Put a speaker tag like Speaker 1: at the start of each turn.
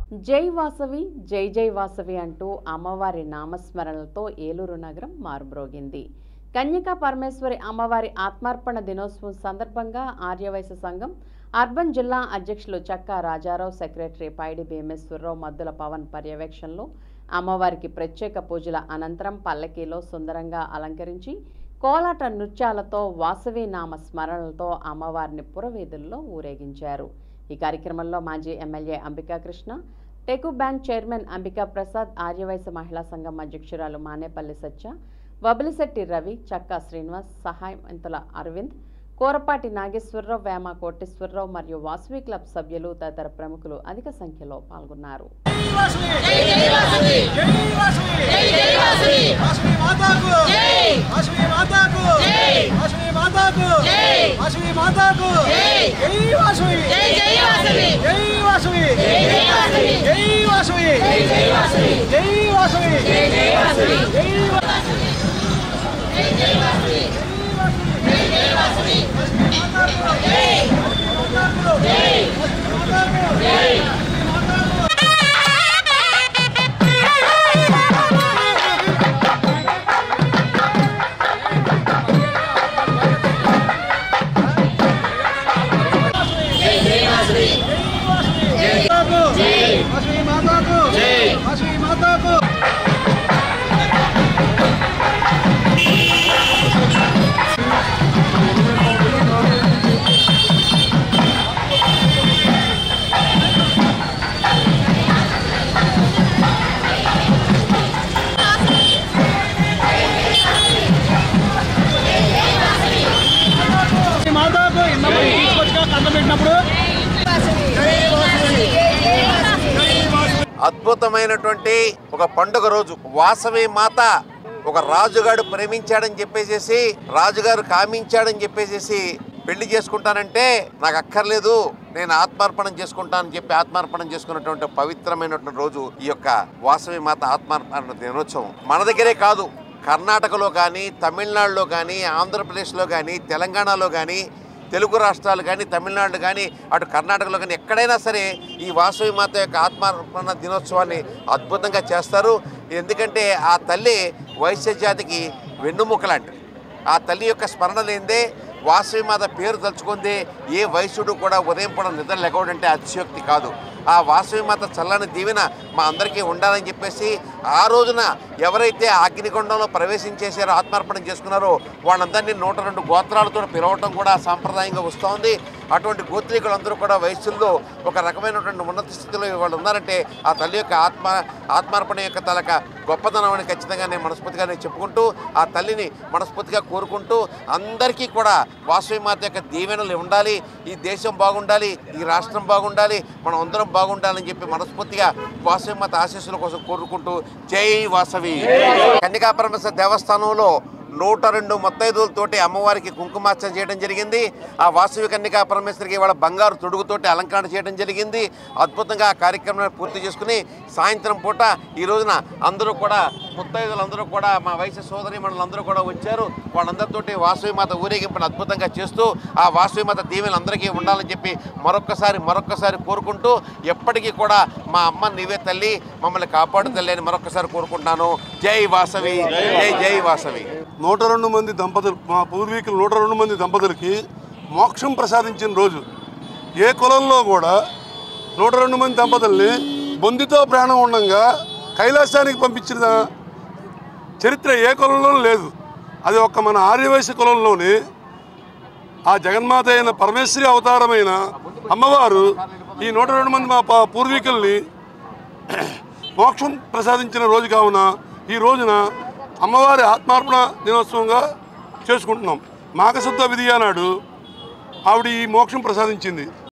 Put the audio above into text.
Speaker 1: జై వాసవి జై జై వాసవి అంటూ అమ్మవారి నామస్మరణలతో ఏలూరు నగరం మారుమ్రోగింది కన్యకా పరమేశ్వరి అమ్మవారి ఆత్మార్పణ దినోత్సవం సందర్భంగా ఆర్యవైశ్య సంఘం అర్బన్ జిల్లా అధ్యక్షులు చక్కా రాజారావు సెక్రటరీ పైడి భీమేశ్వరరావు మద్దుల పవన్ పర్యవేక్షణలో అమ్మవారికి ప్రత్యేక పూజల అనంతరం పల్లకీలో సుందరంగా అలంకరించి కోలాట నృత్యాలతో వాసవి నామ స్మరణలతో అమ్మవారిని పురవీధుల్లో ఊరేగించారు ఈ కార్యక్రమంలో మాజీ ఎమ్మెల్యే అంబికా కృష్ణ టెకు బ్యాంక్ చైర్మన్ అంబికా ప్రసాద్ ఆర్యవైశ్య మహిళా సంఘం అధ్యక్షురాలు మానేపల్లి సత్య వబిలిశెట్టి రవి చక్కా శ్రీనివాస్ సహాయవంతుల అరవింద్ కోరపాటి నాగేశ్వరరావు వేమ కోటేశ్వరరావు మరియు వాసవి క్లబ్ సభ్యులు తదితర ప్రముఖులు అధిక సంఖ్యలో పాల్గొన్నారు
Speaker 2: మాతాకు ఇంతమంది తీసుకొచ్చుగా కన్న పెట్టినప్పుడు
Speaker 3: అద్భుతమైనటువంటి ఒక పండుగ రోజు వాసవి మాత ఒక రాజుగాడు ప్రేమించాడని చెప్పేసేసి రాజుగారు కామించాడని చెప్పేసేసి పెళ్లి చేసుకుంటానంటే నాకు అక్కర్లేదు నేను ఆత్మార్పణం చేసుకుంటానని చెప్పి ఆత్మార్పణం చేసుకున్నటువంటి పవిత్రమైనటువంటి రోజు ఈ యొక్క వాసవి మాత ఆత్మార్పణ దినోత్సవం మన దగ్గరే కాదు కర్ణాటకలో కానీ తమిళనాడులో కానీ ఆంధ్రప్రదేశ్లో కానీ తెలంగాణలో కానీ తెలుగు రాష్ట్రాలు కానీ తమిళనాడు కానీ అటు కర్ణాటకలో కానీ ఎక్కడైనా సరే ఈ వాసవి మాత యొక్క ఆత్మార్పణ దినోత్సవాన్ని అద్భుతంగా చేస్తారు ఎందుకంటే ఆ తల్లి వైశ్య జాతికి వెన్నుముక లాంటిది ఆ తల్లి యొక్క స్మరణ లేనిదే వాసవి మాత పేరు తలుచుకుందే ఏ వైశ్యుడు కూడా ఉదయం పూట నిద్ర లేకపోవడంటే అతిశయోక్తి కాదు ఆ వాసవి మాత చల్లని దీవెన మా అందరికీ ఉండాలని చెప్పేసి ఆ రోజున ఎవరైతే అగ్నికొండంలో ప్రవేశించేసారో ఆత్మార్పణం చేసుకున్నారో వాళ్ళందరినీ నూట రెండు గోత్రాలతో పిలవటం కూడా సాంప్రదాయంగా వస్తోంది అటువంటి గోత్రీకులందరూ కూడా వయస్సుల్లో ఒక రకమైనటువంటి ఉన్నత స్థితిలో వాళ్ళు ఉన్నారంటే ఆ తల్లి యొక్క ఆత్మ ఆత్మార్పణ యొక్క తలక గొప్పతనం అని ఖచ్చితంగా నేను మనస్ఫూర్తిగా నేను చెప్పుకుంటూ ఆ తల్లిని మనస్ఫూర్తిగా కోరుకుంటూ అందరికీ కూడా వాసవి మాత యొక్క దీవెనలు ఉండాలి ఈ దేశం బాగుండాలి ఈ రాష్ట్రం బాగుండాలి మనం అందరం బాగుండాలని చెప్పి మనస్ఫూర్తిగా వాసవి మాత ఆశీస్సుల కోసం కోరుకుంటూ జై వాసవి కన్యకా పరమేశ్వర దేవస్థానంలో నూట రెండు ముత్తైదులతోటి అమ్మవారికి కుంకుమార్చన చేయడం జరిగింది ఆ వాసవి కన్యకా పరమేశ్వరికి వాళ్ళ బంగారు తొడుగుతోటి అలంకరణ చేయడం జరిగింది అద్భుతంగా ఆ కార్యక్రమాన్ని పూర్తి చేసుకుని సాయంత్రం పూట ఈ రోజున అందరూ కూడా ముత్తైదులందరూ కూడా మా వయసు సోదరి అందరూ కూడా వచ్చారు వాళ్ళందరితోటి వాసవి మాత ఊరేగింపును అద్భుతంగా చేస్తూ ఆ వాసవి మాత దీవెనలు అందరికీ ఉండాలని చెప్పి మరొక్కసారి మరొక్కసారి కోరుకుంటూ ఎప్పటికీ కూడా మా అమ్మ నీవే తల్లి మమ్మల్ని కాపాడు తల్లి అని మరొక్కసారి కోరుకుంటున్నాను జై వాసవి జై జై వాసవి
Speaker 4: నూట రెండు మంది దంపతులు మా పూర్వీకులు నూట రెండు మంది దంపతులకి మోక్షం ప్రసాదించిన రోజు ఏ కులంలో కూడా నూట రెండు మంది దంపతుల్ని బొందితో ప్రాణం ఉండంగా కైలాసానికి పంపించిన చరిత్ర ఏ కులంలో లేదు అది ఒక్క మన ఆర్యవైశ్య కులంలోని ఆ జగన్మాత అయిన పరమేశ్వరి అవతారమైన అమ్మవారు ఈ నూట రెండు మంది మా పా- పూర్వీకుల్ని మోక్షం ప్రసాదించిన రోజు కావున ఈ రోజున అమ్మవారి ఆత్మార్పణ దినోత్సవంగా చేసుకుంటున్నాం మాఘశుద్ధ విధియా నాడు ఆవిడ ఈ మోక్షం ప్రసాదించింది